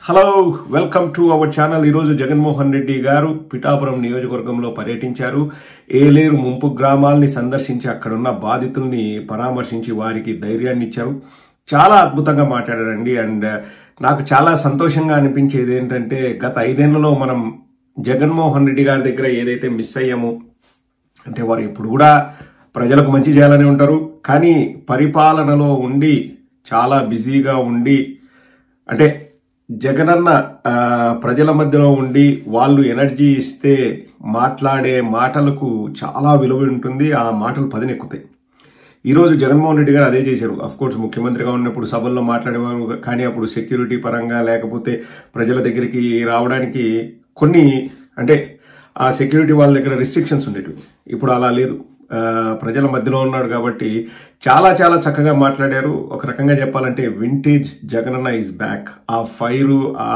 Hello welcome to our channel ఈరోజు జగన్మోహన్ రెడ్డి గారు పిఠాపురం నియోజకవర్గంలో పర్యటించారు ఏలేరు ముంపు గ్రామాల్ని సందర్శించి అక్కడున్న బాధితుల్ని పరామర్శించి వారికి ధైర్యాన్ని ఇచ్చారు చాలా అద్భుతంగా మాట్లాడారండి అండ్ నాకు చాలా సంతోషంగా అనిపించేది ఏంటంటే గత ఐదేళ్లలో మనం జగన్మోహన్ రెడ్డి గారి దగ్గర ఏదైతే మిస్ అయ్యామో అంటే వారు ఇప్పుడు కూడా ప్రజలకు మంచి చేయాలని ఉంటారు కానీ పరిపాలనలో ఉండి చాలా బిజీగా ఉండి అంటే జగనన్న ఆ, ప్రజల మధ్యలో ఉండి వాళ్ళు ఎనర్జీ ఇస్తే మాట్లాడే మాటలకు చాలా విలువ ఉంటుంది ఆ మాటలు పదినెక్కుతాయి ఈరోజు జగన్మోహన్ రెడ్డి గారు అదే చేశారు అఫ్ కోర్స్ ముఖ్యమంత్రిగా ఉన్నప్పుడు సభల్లో మాట్లాడేవారు కానీ అప్పుడు సెక్యూరిటీ పరంగా లేకపోతే ప్రజల దగ్గరికి రావడానికి కొన్ని అంటే ఆ సెక్యూరిటీ వాళ్ళ దగ్గర రిస్ట్రిక్షన్స్ ఉండేటివి ఇప్పుడు అలా లేదు ఆ, ప్రజల మధ్యలో ఉన్నాడు కాబట్టి చాలా చాలా చక్కగా మాట్లాడారు ఒక రకంగా చెప్పాలంటే వింటేజ్ జగనన్న ఇస్ బ్యాక్ ఆ ఫైరు ఆ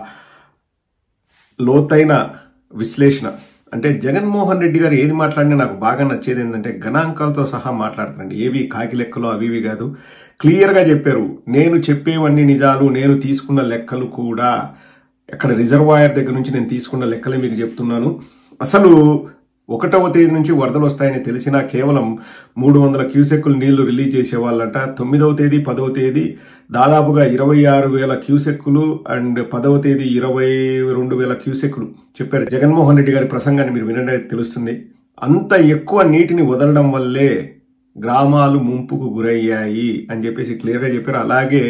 లోతైన విశ్లేషణ అంటే జగన్మోహన్ రెడ్డి గారు ఏది మాట్లాడినా నాకు బాగా నచ్చేది ఏంటంటే గణాంకాలతో సహా మాట్లాడతారండి ఏవి కాకి లెక్కలు అవి ఇవి కాదు క్లియర్గా చెప్పారు నేను చెప్పేవన్నీ నిజాలు నేను తీసుకున్న లెక్కలు కూడా ఎక్కడ రిజర్వాయర్ దగ్గర నుంచి నేను తీసుకున్న లెక్కలే మీకు చెప్తున్నాను అసలు ఒకటవ తేదీ నుంచి వరదలు వస్తాయని తెలిసినా కేవలం మూడు వందల క్యూసెక్కులు నీళ్లు రిలీజ్ చేసేవాళ్ళంట తొమ్మిదవ తేదీ పదవ తేదీ దాదాపుగా ఇరవై ఆరు వేల క్యూసెక్కులు అండ్ పదవ తేదీ ఇరవై రెండు వేల క్యూసెక్కులు చెప్పారు జగన్మోహన్ రెడ్డి గారి ప్రసంగాన్ని మీరు వినండి తెలుస్తుంది అంత ఎక్కువ నీటిని వదలడం వల్లే గ్రామాలు ముంపుకు గురయ్యాయి అని చెప్పేసి క్లియర్గా చెప్పారు అలాగే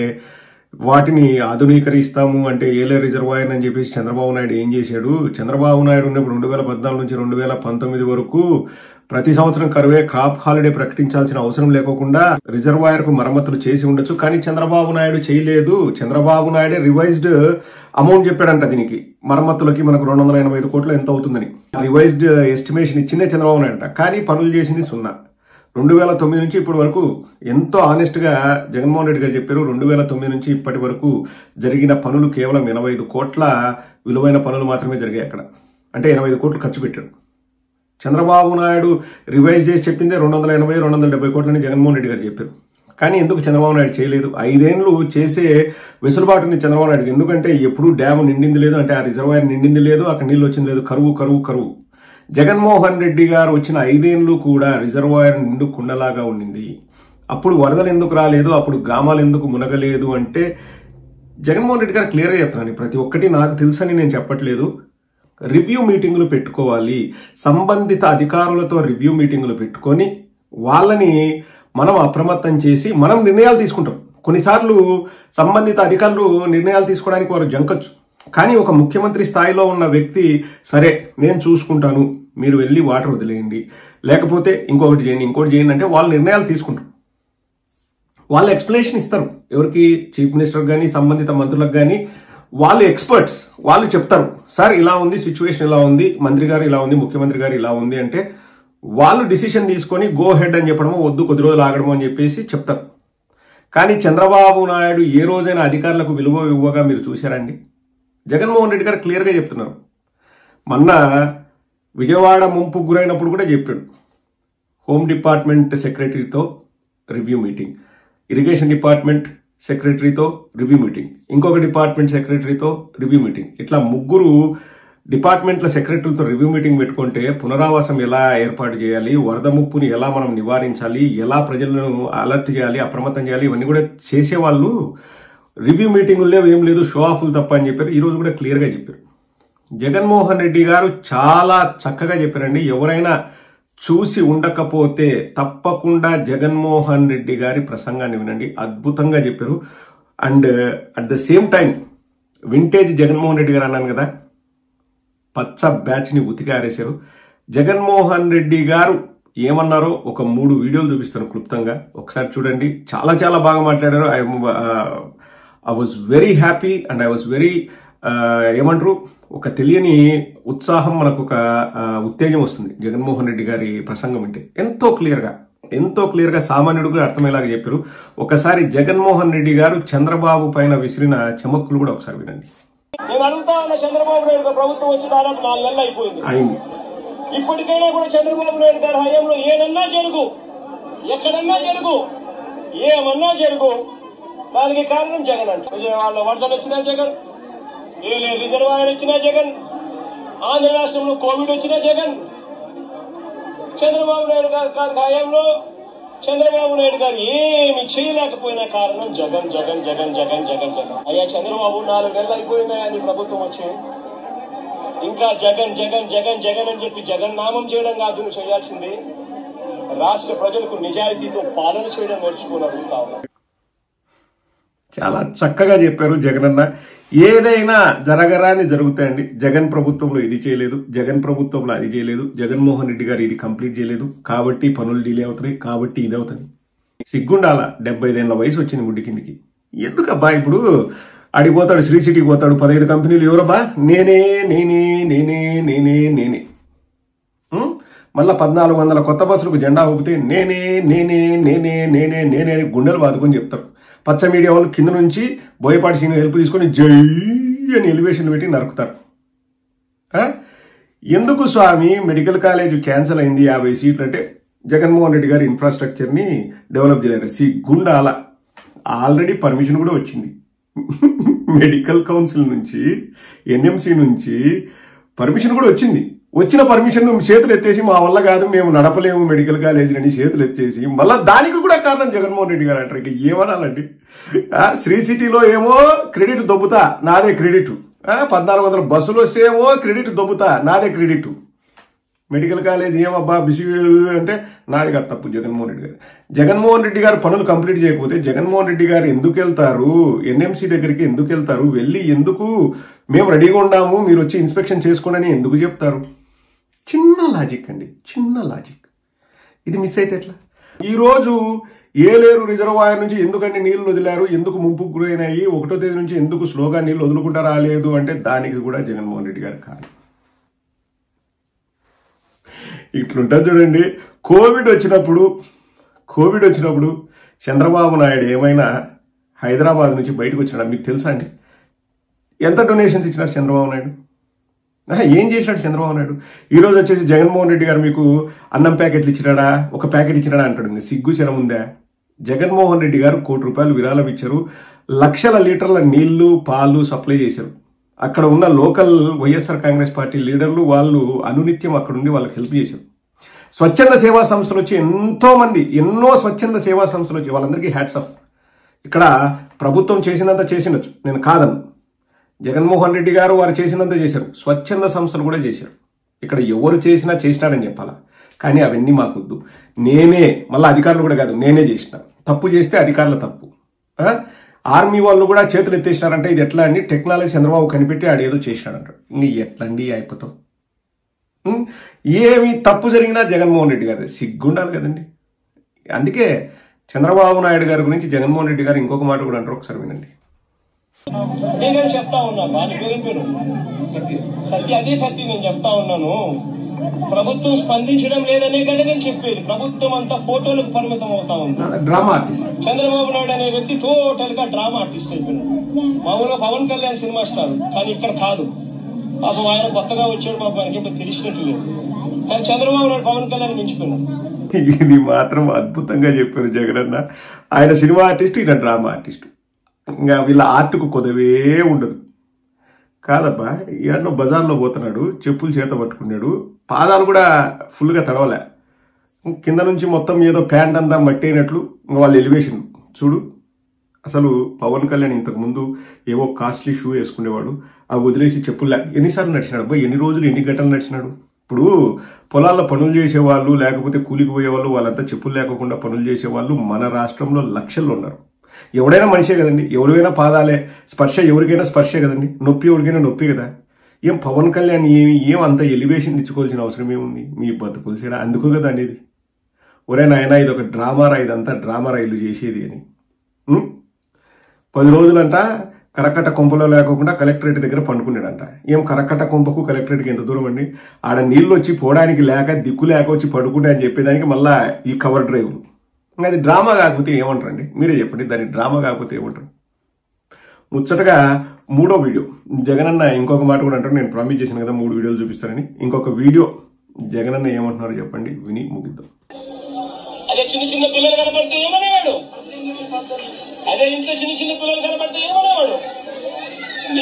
వాటిని ఆధునీకరిస్తాము అంటే ఏలే రిజర్వాయర్ అని చెప్పేసి చంద్రబాబు నాయుడు ఏం చేశాడు చంద్రబాబు నాయుడు ఉన్నప్పుడు రెండు వేల పద్నాలుగు నుంచి రెండు వేల పంతొమ్మిది వరకు ప్రతి సంవత్సరం కరువే క్రాప్ హాలిడే ప్రకటించాల్సిన అవసరం లేకోకుండా రిజర్వాయర్ కు మరమ్మతులు చేసి ఉండొచ్చు కానీ చంద్రబాబు నాయుడు చేయలేదు చంద్రబాబు నాయుడే రివైజ్డ్ అమౌంట్ చెప్పాడంట దీనికి మరమ్మతులకి మనకు రెండు వందల ఎనభై ఐదు కోట్లు ఎంత అవుతుందని రివైజ్డ్ ఎస్టిమేషన్ ఇచ్చిందే చంద్రబాబు నాయుడు అంట కానీ పనులు చేసింది సున్నా రెండు వేల తొమ్మిది నుంచి ఇప్పటి వరకు ఎంతో ఆనెస్ట్ గా జగన్మోహన్ రెడ్డి గారు చెప్పారు రెండు వేల తొమ్మిది నుంచి ఇప్పటి వరకు జరిగిన పనులు కేవలం ఎనభై ఐదు కోట్ల విలువైన పనులు మాత్రమే జరిగాయి అక్కడ అంటే ఎనభై ఐదు కోట్లు ఖర్చు పెట్టాడు చంద్రబాబు నాయుడు రివైజ్ చేసి చెప్పిందే రెండు వందల ఎనభై రెండు వందల డెబ్బై కోట్లని జగన్మోహన్ రెడ్డి గారు చెప్పారు కానీ ఎందుకు చంద్రబాబు నాయుడు చేయలేదు ఐదేళ్లు చేసే వెసులుబాటు ఉంది చంద్రబాబు నాయుడు ఎందుకంటే ఎప్పుడు డ్యామ్ నిండింది లేదు అంటే ఆ రిజర్వాయర్ నిండింది లేదు అక్కడ నీళ్ళు వచ్చింది లేదు కరువు కరువు కరువు జగన్మోహన్ రెడ్డి గారు వచ్చిన ఐదేళ్లు కూడా రిజర్వాయర్ నిండు కుండలాగా ఉండింది అప్పుడు వరదలు ఎందుకు రాలేదు అప్పుడు గ్రామాలు ఎందుకు మునగలేదు అంటే జగన్మోహన్ రెడ్డి గారు క్లియర్గా చెప్తున్నాను ప్రతి ఒక్కటి నాకు తెలుసని నేను చెప్పట్లేదు రివ్యూ మీటింగులు పెట్టుకోవాలి సంబంధిత అధికారులతో రివ్యూ మీటింగులు పెట్టుకొని వాళ్ళని మనం అప్రమత్తం చేసి మనం నిర్ణయాలు తీసుకుంటాం కొన్నిసార్లు సంబంధిత అధికారులు నిర్ణయాలు తీసుకోవడానికి వారు జంకచ్చు కానీ ఒక ముఖ్యమంత్రి స్థాయిలో ఉన్న వ్యక్తి సరే నేను చూసుకుంటాను మీరు వెళ్ళి వాటర్ వదిలేయండి లేకపోతే ఇంకొకటి చేయండి ఇంకోటి చేయండి అంటే వాళ్ళు నిర్ణయాలు తీసుకుంటారు వాళ్ళు ఎక్స్ప్లెనేషన్ ఇస్తారు ఎవరికి చీఫ్ మినిస్టర్ కానీ సంబంధిత మంత్రులకు కానీ వాళ్ళు ఎక్స్పర్ట్స్ వాళ్ళు చెప్తారు సార్ ఇలా ఉంది సిచ్యువేషన్ ఇలా ఉంది మంత్రి గారు ఇలా ఉంది ముఖ్యమంత్రి గారు ఇలా ఉంది అంటే వాళ్ళు డిసిషన్ తీసుకొని గో హెడ్ అని చెప్పడమో వద్దు కొద్ది రోజులు ఆగడమో అని చెప్పేసి చెప్తారు కానీ చంద్రబాబు నాయుడు ఏ రోజైనా అధికారులకు విలువ ఇవ్వగా మీరు చూశారండి జగన్మోహన్ రెడ్డి గారు క్లియర్గా చెప్తున్నారు మొన్న విజయవాడ ముంపు గురైనప్పుడు కూడా చెప్పాడు హోమ్ డిపార్ట్మెంట్ సెక్రటరీతో రివ్యూ మీటింగ్ ఇరిగేషన్ డిపార్ట్మెంట్ సెక్రటరీతో రివ్యూ మీటింగ్ ఇంకొక డిపార్ట్మెంట్ సెక్రటరీతో రివ్యూ మీటింగ్ ఇట్లా ముగ్గురు డిపార్ట్మెంట్ల సెక్రటరీలతో రివ్యూ మీటింగ్ పెట్టుకుంటే పునరావాసం ఎలా ఏర్పాటు చేయాలి వరద ముప్పుని ఎలా మనం నివారించాలి ఎలా ప్రజలను అలర్ట్ చేయాలి అప్రమత్తం చేయాలి ఇవన్నీ కూడా చేసేవాళ్ళు రివ్యూ మీటింగులు లేవు ఏం లేదు షో ఆఫ్లు తప్ప అని చెప్పారు ఈ రోజు కూడా క్లియర్గా చెప్పారు జగన్మోహన్ రెడ్డి గారు చాలా చక్కగా చెప్పారండి ఎవరైనా చూసి ఉండకపోతే తప్పకుండా జగన్మోహన్ రెడ్డి గారి ప్రసంగాన్ని వినండి అద్భుతంగా చెప్పారు and at the same time vintage Jaganmohan Reddy గారు అన్నాను కదా పచ్చ బ్యాచ్ని ఉతికి ఆరేశారు జగన్మోహన్ రెడ్డి గారు ఏమన్నారో ఒక మూడు వీడియోలు చూపిస్తాను క్లుప్తంగా ఒకసారి చూడండి చాలా చాలా బాగా మాట్లాడారు I I was very happy and I was very ఏమంటారు ఒక తెలియని ఉత్సాహం మనకు ఒక ఆ, ఉత్తేజం వస్తుంది జగన్మోహన్ రెడ్డి గారి ప్రసంగం అంటే ఎంతో క్లియర్గా ఎంతో క్లియర్గా సామాన్యుడు కూడా అర్థమయ్యేలాగా చెప్పారు ఒకసారి జగన్మోహన్ రెడ్డి గారు చంద్రబాబు పైన విసిరిన చమక్కులు కూడా ఒకసారి వినండి నేను అడుగుతా ఉన్న చంద్రబాబు నాయుడు గారి ప్రభుత్వం వచ్చి దాదాపు నాలుగు నెలలు అయిపోయింది అయింది ఇప్పటికైనా కూడా చంద్రబాబు నాయుడు గారి హయాంలో ఏదన్నా జరుగు ఎక్కడన్నా జరుగు ఏమన్నా జరుగు దానికి కారణం జగన్ అంట విజయవాడలో వరదలు వచ్చినా జగన్ ఏ రిజర్వాయర్ వచ్చినా జగన్ ఆంధ్ర రాష్ట్రంలో కోవిడ్ వచ్చినా జగన్ చంద్రబాబు నాయుడు గారి గారి హయాంలో చంద్రబాబు నాయుడు గారు ఏమి చేయలేకపోయిన కారణం జగన్ జగన్ జగన్ జగన్ జగన్ జగన్ అయ్యా చంద్రబాబు నాలుగు నెలలు అయిపోయిందా నీ ప్రభుత్వం వచ్చి ఇంకా జగన్ జగన్ జగన్ జగన్ అని చెప్పి జగన్ నామం చేయడం కాదు నువ్వు చేయాల్సింది రాష్ట్ర ప్రజలకు నిజాయితీతో పాలన చేయడం నేర్చుకుని అడుగుతా ఉన్నా. చాలా చక్కగా చెప్పారు జగనన్న ఏదైనా జరగరాని జరుగుతాయండి జగన్ ప్రభుత్వంలో ఇది చేయలేదు జగన్ ప్రభుత్వంలో అది చేయలేదు జగన్మోహన్ రెడ్డి గారు ఇది కంప్లీట్ చేయలేదు కాబట్టి పనులు డిలే అవుతున్నాయి కాబట్టి ఇది అవుతుంది సిగ్గుండాల డెబ్బై ఐదేళ్ల వయసు వచ్చింది ముడ్డి కిందికి ఎందుకబ్బా ఇప్పుడు అడిగి పోతాడు శ్రీ సిటీకి పోతాడు పదహైదు కంపెనీలు ఎవరబ్బా నేనే నేనే నేనే నేనే నేనే ఉం? మళ్ళా పద్నాలుగు వందల కొత్త బస్సులకు జెండా ఊపితే నేనే నేనే నేనే నేనే నేనే అని గుండెలు బాదుకొని చెప్తారు పచ్చ మీడియా వాళ్ళు కింద నుంచి బోయపాటి సీని హెల్ప్ తీసుకొని జై అని ఎలివేషన్ పెట్టి నరుకుతారు ఆ? ఎందుకు స్వామి మెడికల్ కాలేజ్ క్యాన్సిల్ అయింది యాభై సీట్లు అంటే జగన్మోహన్ రెడ్డి గారి ఇన్ఫ్రాస్ట్రక్చర్ని డెవలప్ చేయలేరు సిగ్గుండాల ఆల్రెడీ పర్మిషన్ కూడా వచ్చింది మెడికల్ కౌన్సిల్ నుంచి ఎన్ఎంసి నుంచి పర్మిషన్ కూడా వచ్చింది వచ్చిన పర్మిషన్ చేతులు ఎత్తేసి మా వల్ల కాదు మేము నడపలేము మెడికల్ కాలేజీ అని చేతులు ఎత్తేసి మళ్ళా దానికి కూడా కారణం జగన్మోహన్ రెడ్డి గారు అంటారు ఇక ఏమనాలండి ఆ, శ్రీ సిటీలో ఏమో క్రెడిట్ దొబ్బుతా నాదే క్రెడిట్ ఆ, పద్నాలుగు వందల బస్సులు వస్తేమో క్రెడిట్ దొబ్బుతా నాదే క్రెడిట్ మెడికల్ కాలేజ్ ఏమబ్బా బిసి అంటే నాది కాదు తప్పు జగన్మోహన్ రెడ్డి గారు జగన్మోహన్ రెడ్డి గారు పనులు కంప్లీట్ చేయకపోతే జగన్మోహన్ రెడ్డి గారు ఎందుకు వెళ్తారు ఎన్ఎంసీ దగ్గరికి ఎందుకు వెళ్తారు వెళ్ళి ఎందుకు మేము రెడీగా ఉన్నాము మీరు వచ్చి ఇన్స్పెక్షన్ చేసుకోండి అని ఎందుకు చెప్తారు చిన్న లాజిక్ అండి చిన్న లాజిక్ ఇది మిస్ అయితే ఎట్లా ఈరోజు ఏలేరు రిజర్వాయర్ నుంచి ఎందుకంటే నీళ్లు వదిలారు ఎందుకు ముంపుకు గురైనాయి ఒకటో తేదీ నుంచి ఎందుకు స్లోగా నీళ్లు వదులుకుంటా రాలేదు అంటే దానికి కూడా జగన్మోహన్ రెడ్డి గారు కాదు ఇట్లుంటుంది చూడండి కోవిడ్ వచ్చినప్పుడు కోవిడ్ వచ్చినప్పుడు చంద్రబాబు నాయుడు ఏమైనా హైదరాబాద్ నుంచి బయటకు వచ్చినాడు మీకు తెలుసా అండి ఎంత డొనేషన్స్ ఇచ్చినాడు చంద్రబాబు నాయుడు ఆహా, ఏం చేసినాడు చంద్రబాబు నాయుడు ఈ రోజు వచ్చేసి జగన్మోహన్ రెడ్డి గారు మీకు అన్నం ప్యాకెట్లు ఇచ్చినాడా ఒక ప్యాకెట్ ఇచ్చినాడా అంటాడు ఇంకా సిగ్గు శరం ఉందా జగన్మోహన్ రెడ్డి గారు కోటి రూపాయలు విరాళం ఇచ్చారు లక్షల లీటర్ల నీళ్లు పాలు సప్లై చేశారు అక్కడ ఉన్న లోకల్ వైఎస్ఆర్ కాంగ్రెస్ పార్టీ లీడర్లు వాళ్ళు అనునిత్యం అక్కడ ఉండి వాళ్ళకి హెల్ప్ చేశారు స్వచ్ఛంద సేవా సంస్థలు వచ్చి ఎంతో మంది ఎన్నో స్వచ్ఛంద సేవా సంస్థలు వచ్చి వాళ్ళందరికీ హ్యాట్స్ ఆఫ్ ఇక్కడ ప్రభుత్వం చేసినంత చేసినచ్చు నేను కాదను జగన్మోహన్ రెడ్డి గారు వారు చేసినంత చేశారు స్వచ్ఛంద సంస్థలు కూడా చేశారు ఇక్కడ ఎవరు చేసినా చేసినాడని చెప్పాలా కానీ అవన్నీ మాకొద్దు నేనే మళ్ళీ అధికారులు కూడా కాదు నేనే చేసిన తప్పు చేస్తే అధికారుల తప్పు ఆ? ఆర్మీ వాళ్ళు కూడా చేతులు ఎత్తేసినారంటే ఇది ఎట్లా అండి టెక్నాలజీ చంద్రబాబు కనిపెట్టి ఆడేదో చేసినాడంటాడు ఇంక ఎట్లండి అయిపోతాం ఉం? ఏమి తప్పు జరిగినా జగన్మోహన్ రెడ్డి గారి సిగ్గుండాలి కదండి అందుకే చంద్రబాబు నాయుడు గారి గురించి జగన్మోహన్ రెడ్డి గారు ఇంకొక మాట కూడా అంటారు ఒకసారి వినండి అదే కదా చెప్తా ఉన్నా వాటి పేరే పేరు సత్య సత్య అదే సత్యం నేను చెప్తా ఉన్నాను ప్రభుత్వం స్పందించడం లేదనే కదా నేను చెప్పేది ప్రభుత్వం అంతా ఫోటోలకు పరిమితం అవుతా ఉంది డ్రామా ఆర్టిస్ట్ చంద్రబాబు నాయుడు అనే వ్యక్తి టోటల్ గా డ్రామా ఆర్టిస్ట్ అయిపోయినాడు మామూలుగా పవన్ కళ్యాణ్ సినిమా స్టార్ కానీ ఇక్కడ కాదు పాపం ఆయన కొత్తగా వచ్చాడు పాపం ఆయనకి ఏమో తెలిసినట్టు లేదు కానీ చంద్రబాబు నాయుడు పవన్ కళ్యాణ్ మించిపోయినాడు ఇది మాత్రం అద్భుతంగా చెప్పారు జగనన్న ఆయన సినిమా ఆర్టిస్ట్ ఈయన డ్రామా ఆర్టిస్ట్ ఇంకా వీళ్ళ ఆర్ట్కు కొదవే ఉండదు కాదబ్బా ఎన్నో బజార్లో పోతున్నాడు చెప్పులు చేత పట్టుకున్నాడు పాదాలు కూడా ఫుల్గా తడవలే కింద నుంచి మొత్తం ఏదో ప్యాంట్ అంతా మట్టి అయినట్లు ఇంకా వాళ్ళ ఎలివేషన్ చూడు అసలు పవన్ కళ్యాణ్ ఇంతకు ముందు ఏవో కాస్ట్లీ షూ వేసుకునేవాడు అవి వదిలేసి చెప్పులు లేక ఎన్నిసార్లు నడిచినాడు అబ్బా ఎన్ని రోజులు ఎన్ని గంటలు నడిచినాడు ఇప్పుడు పొలాల్లో పనులు చేసేవాళ్ళు లేకపోతే కూలికి పోయేవాళ్ళు వాళ్ళంతా చెప్పులు లేకుండా పనులు చేసేవాళ్ళు మన రాష్ట్రంలో లక్షల్లో ఉన్నారు ఎవడైనా మనిషే కదండి ఎవరికైనా పాదాలే స్పర్శ ఎవరికైనా స్పర్శే కదండి నొప్పి ఎవరికైనా నొప్పి కదా ఏం పవన్ కళ్యాణ్ ఏమి ఏం అంత ఎలివేషన్ ఇచ్చుకోవాల్సిన అవసరం ఏముంది మీ బతుకులు చేయడం అందుకు కదా అండి ఇది ఒరే నాయనా ఇది ఒక డ్రామా రా ఇదంతా డ్రామా రైలు చేసేది అని ఉం? పది రోజులంట కరకట్ట కొంపలో లేకోకుండా కలెక్టరేట్ దగ్గర పండుకున్నాడంట ఏం కరకట్ట కొంపకు కలెక్టరేట్కి ఎంత దూరం అండి ఆడ నీళ్ళు వచ్చి పోవడానికి లేక దిక్కు లేక వచ్చి పడుకుంటే అని చెప్పేదానికి మళ్ళా ఈ కవర్ డ్రైవ్ ఇంకా అది డ్రామా కాకపోతే ఏమంటారండి మీరే చెప్పండి దాని డ్రామా కాకపోతే ఏమంటారు ముచ్చటగా మూడో వీడియో జగనన్న ఇంకొక మాట కూడా అంటారు నేను ప్రామిస్ చేశాను కదా మూడు వీడియోలు చూపిస్తానని ఇంకొక వీడియో జగనన్న ఏమంటున్నారో చెప్పండి విని ముగిద్దాం అదే చిన్న చిన్న పిల్లలు కనపడితే ఏమనేవాడు అదే ఇంట్లో చిన్న చిన్న పిల్లలు కనపడితే ఏమనేవాడు నీ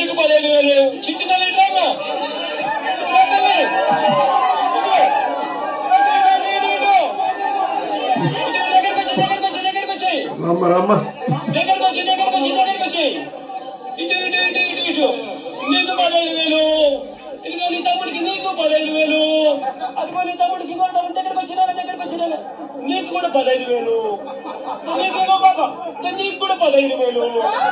నీకు పదిహేను వేలు చిట్టు తల్లి ఇట్లాగా ఇట్లా తల్లి ఇటు. ఇటు, ఇటు, ఇటు, ఇటు. ఇటు, దగ్గరకు వచ్చి దగ్గరకు వచ్చి దగ్గరకు వచ్చి రమ్మ రమ్మ దగ్గరకు వచ్చి దగ్గరకు వచ్చి దగ్గరకు వచ్చి ఇటు ఇటు ఇటు ఇటు ఇటు నీకు పదహైదు వేలు ఇదిగో నీ తమ్ముడికి నీకు పదహైదు వేలు అదిగో నీ తమ్ముడికి ఇంకో తమ్ముడి దగ్గరకు వచ్చినా దగ్గరకు వచ్చినా నీకు కూడా పదహైదు వేలు నీకేమో బాబా నీకు కూడా పదహైదు వేలు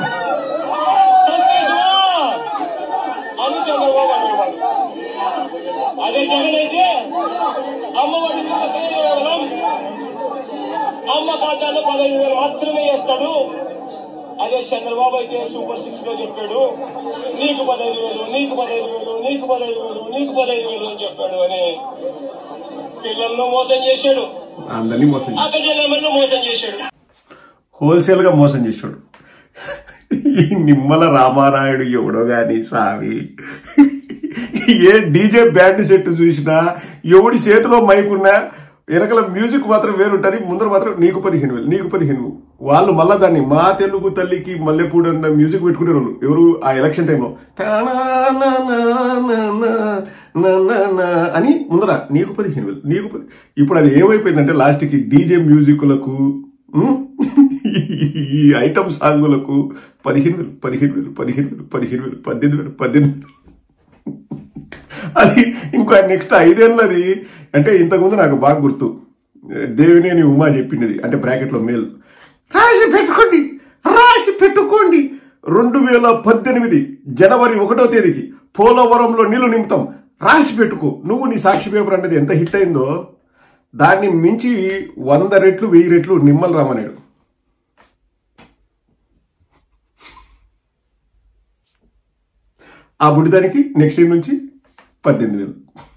సంతోషమా అని చంద్రబాబు అనేవాడు అదే జగన్ అయితే అమ్మవాడి మీద కేవలం అమ్మ ఖాతాలో పదహైదు వేలు మాత్రమే వేస్తాడు అదే చంద్రబాబు అయితే సూపర్ సిక్స్ లో చెప్పాడు నీకు పదహైదు వేలు నీకు పదహైదు వేలు నీకు పదహైదు వేలు నీకు పదహైదు వేలు అని చెప్పాడు అని పిల్లలను మోసం చేశాడు అందరినీ మోసం చేశాడు. అక్క చెల్లెమ్మలను మోసం చేశాడు హోల్సేల్ గా మోసం చేశాడు ఈ నిమ్మల రామారాయుడు ఎవడో గాని సావి ఏ డీజే బ్యాండ్ సెట్ చూసినా ఎవడి చేతిలో మైక్ ఉన్నా వెనకల మ్యూజిక్ మాత్రం వేరుంటది ముందర మాత్రం నీకు పదిహేను వేలు నీకు పదిహేను వేలు. వాళ్ళు మళ్ళా దాన్ని మా తెలుగు తల్లికి మల్లెపూడి అన్న మ్యూజిక్ పెట్టుకునే వాళ్ళు ఎవరు ఆ ఎలక్షన్ టైంలో అని ముందర నీకు పదిహేను వేలు నీకు పది ఇప్పుడు అది ఏమైపోయిందంటే లాస్ట్కి డీజే మ్యూజిక్లకు ఉమ్, ఈ ఐటమ్ సాంగులకు పదిహేను వేలు పదిహేను వేలు పదిహేను వేలు పదిహేను వేలు పద్దెనిమిది వేలు పద్దెనిమిది వేలు అది ఇంకో నెక్స్ట్ ఐదేళ్ళది అంటే ఇంతకుముందు నాకు బాగా గుర్తు దేవినేని ఉమా చెప్పింది అంటే బ్రాకెట్లో మేల్ రాసి పెట్టుకోండి రాసి పెట్టుకోండి రెండు వేల పద్దెనిమిది జనవరి ఒకటో తేదీకి పోలవరంలో నీళ్లు నింపుతాం రాసి పెట్టుకో నువ్వు నీ సాక్షి పేపర్ అనేది ఎంత హిట్ అయిందో దాన్ని మించి వంద రెట్లు వెయ్యి రెట్లు నిమ్మల రామనాయుడు ఆ బుడిదానికి నెక్స్ట్ ఇయర్ నుంచి పద్దెనిమిది వేలు